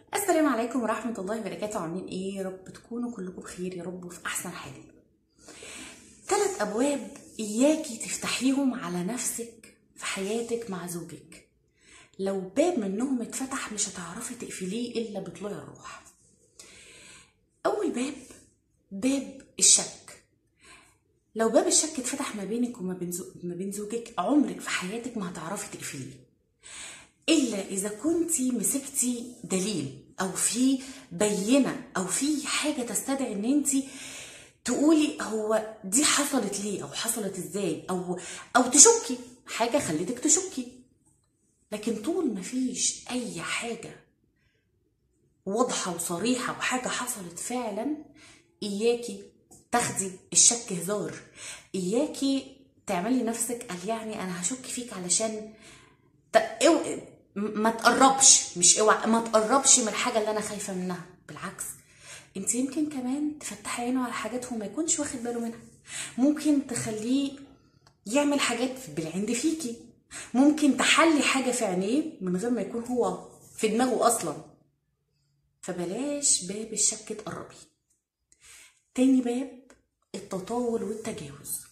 السلام عليكم ورحمة الله وبركاته عاملين ايه يا رب تكونوا كلكم بخير يا رب وفي احسن حال ثلاث ابواب اياكي تفتحيهم على نفسك في حياتك مع زوجك لو باب منهم اتفتح مش هتعرفي تقفليه الا بطلوع الروح اول باب باب الشك لو باب الشك اتفتح ما بينك وما بين زو... ما بين زوجك عمرك في حياتك ما هتعرفي تقفليه الا اذا كنتي مسكتي دليل او في بينه او في حاجه تستدعي ان انت تقولي هو دي حصلت ليه او حصلت ازاي او او تشكي حاجه خلتك تشكي لكن طول ما فيش اي حاجه واضحه وصريحه وحاجه حصلت فعلا اياكي تاخدي الشك هزار اياكي تعملي نفسك قال يعني انا هشك فيك علشان ت... إو... ما تقربش مش اوعى ما تقربش من الحاجه اللي انا خايفه منها بالعكس انت يمكن كمان تفتحي عينه على حاجات هو ما يكونش واخد باله منها ممكن تخليه يعمل حاجات بالعند فيكي ممكن تحلي حاجه في عينيه من غير ما يكون هو في دماغه اصلا فبلاش باب الشك تقربي تاني باب التطاول والتجاوز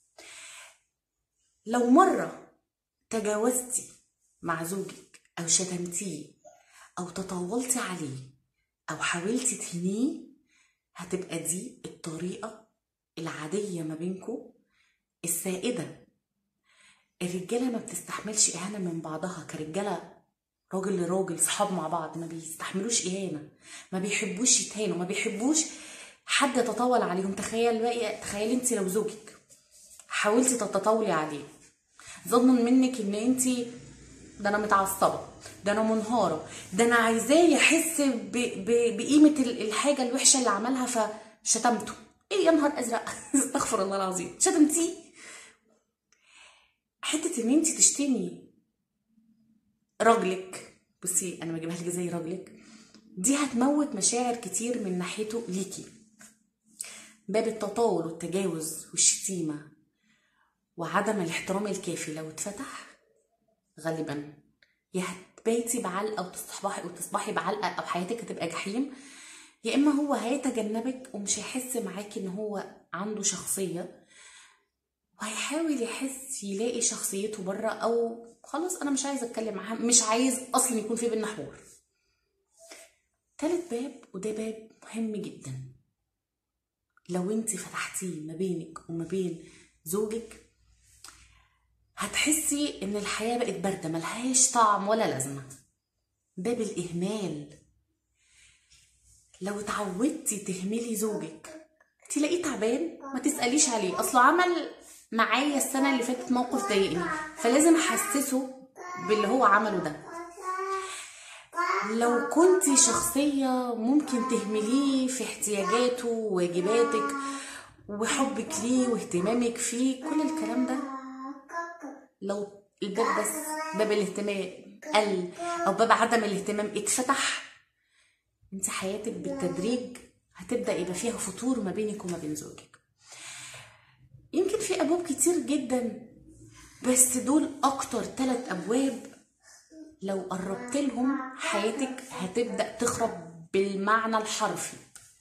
لو مره تجاوزتي مع زوجك او شتمتيه او تطاولتي عليه او حاولتي تهنيه هتبقى دي الطريقه العاديه ما بينكم السائده الرجاله ما بتستحملش اهانه من بعضها كرجاله راجل لراجل صحاب مع بعض ما بيستحملوش اهانه ما بيحبوش يتهانوا ما بيحبوش حد يتطاول عليهم تخيل بقى تخيلي انت لو زوجك حاولتي تتطاولي عليه ظنا منك ان انت ده انا متعصبه ده انا منهاره ده انا عايزاه يحس ب... ب... بقيمه الحاجه الوحشه اللي عملها فشتمته ايه يا نهار ازرق استغفر الله العظيم شتمتيه حته ان انت تشتمي راجلك بصي انا بجيبها لك زي راجلك دي هتموت مشاعر كتير من ناحيته ليكي باب التطاول والتجاوز والشتيمه وعدم الاحترام الكافي لو اتفتح غالبا يا هتبيتي بعلقه وتصبحي وتصبحي بعلقه او حياتك هتبقى جحيم يا اما هو هيتجنبك ومش هيحس معاكي ان هو عنده شخصيه وهيحاول يحس يلاقي شخصيته بره او خلاص انا مش عايزه اتكلم معاه مش عايز اصلا يكون في بينا حوار تالت باب وده باب مهم جدا لو انت فتحتيه ما بينك وما بين زوجك هتحسي ان الحياه بقت بارده ملهاش طعم ولا لازمه باب الاهمال لو اتعودتي تهملي زوجك تلاقيه تعبان ما تساليش عليه اصله عمل معايا السنه اللي فاتت موقف ضايقني فلازم احسسه باللي هو عمله ده لو كنتي شخصيه ممكن تهمليه في احتياجاته وواجباتك وحبك ليه واهتمامك فيه كل الكلام ده لو الباب بس باب الاهتمام قل او باب عدم الاهتمام اتفتح انت حياتك بالتدريج هتبدا يبقى فيها فتور ما بينك وما بين زوجك يمكن في ابواب كتير جدا بس دول اكتر ثلاث ابواب لو قربت لهم حياتك هتبدا تخرب بالمعنى الحرفي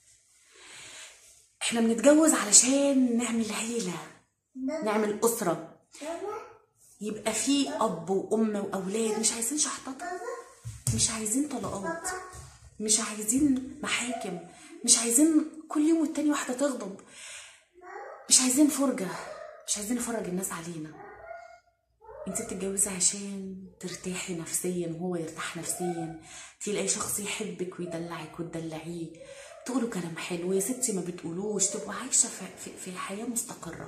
احنا بنتجوز علشان نعمل عيله نعمل اسره يبقى في اب وام واولاد مش عايزين شحططه مش عايزين طلقات مش عايزين محاكم مش عايزين كل يوم والتاني واحده تغضب مش عايزين فرجه مش عايزين نفرج الناس علينا انت بتتجوزي عشان ترتاحي نفسيا وهو يرتاح نفسيا تلاقي شخص يحبك ويدلعك وتدلعيه تقولوا كلام حلو يا ستي ما بتقولوش تبقوا عايشه في, في, في حياه مستقره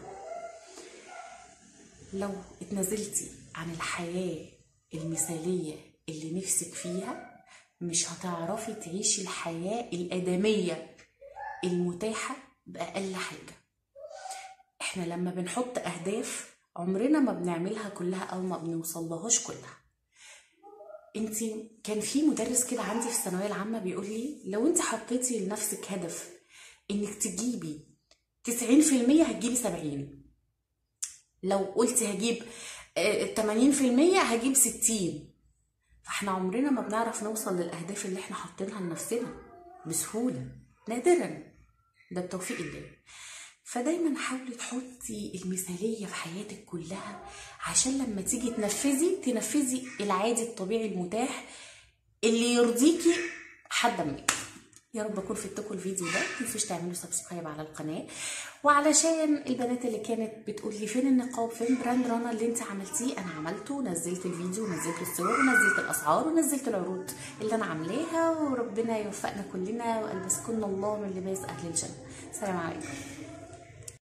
لو اتنازلتي عن الحياة المثالية اللي نفسك فيها مش هتعرفي تعيشي الحياة الآدمية المتاحة بأقل حاجة احنا لما بنحط أهداف عمرنا ما بنعملها كلها أو ما بنوصلهاش كلها انت كان في مدرس كده عندي في الثانوية العامة بيقول لي لو انت حطيتي لنفسك هدف انك تجيبي 90% هتجيبي 70 لو قلتي هجيب 80% هجيب 60 فاحنا عمرنا ما بنعرف نوصل للاهداف اللي احنا حاطينها لنفسنا بسهوله نادرا ده بتوفيق الله فدايما حاولي تحطي المثالية في حياتك كلها عشان لما تيجي تنفذي تنفذي العادي الطبيعي المتاح اللي يرضيكي حد منك يا رب اكون فدتكم الفيديو ده متنسوش تعملوا سبسكرايب على القناه وعلشان البنات اللي كانت بتقول لي فين النقاب فين براند رانا اللي انت عملتيه انا عملته نزلت الفيديو ونزلت الصور ونزلت الاسعار ونزلت العروض اللي انا عاملاها وربنا يوفقنا كلنا والبسكن الله من لباس اهل الجنه سلام عليكم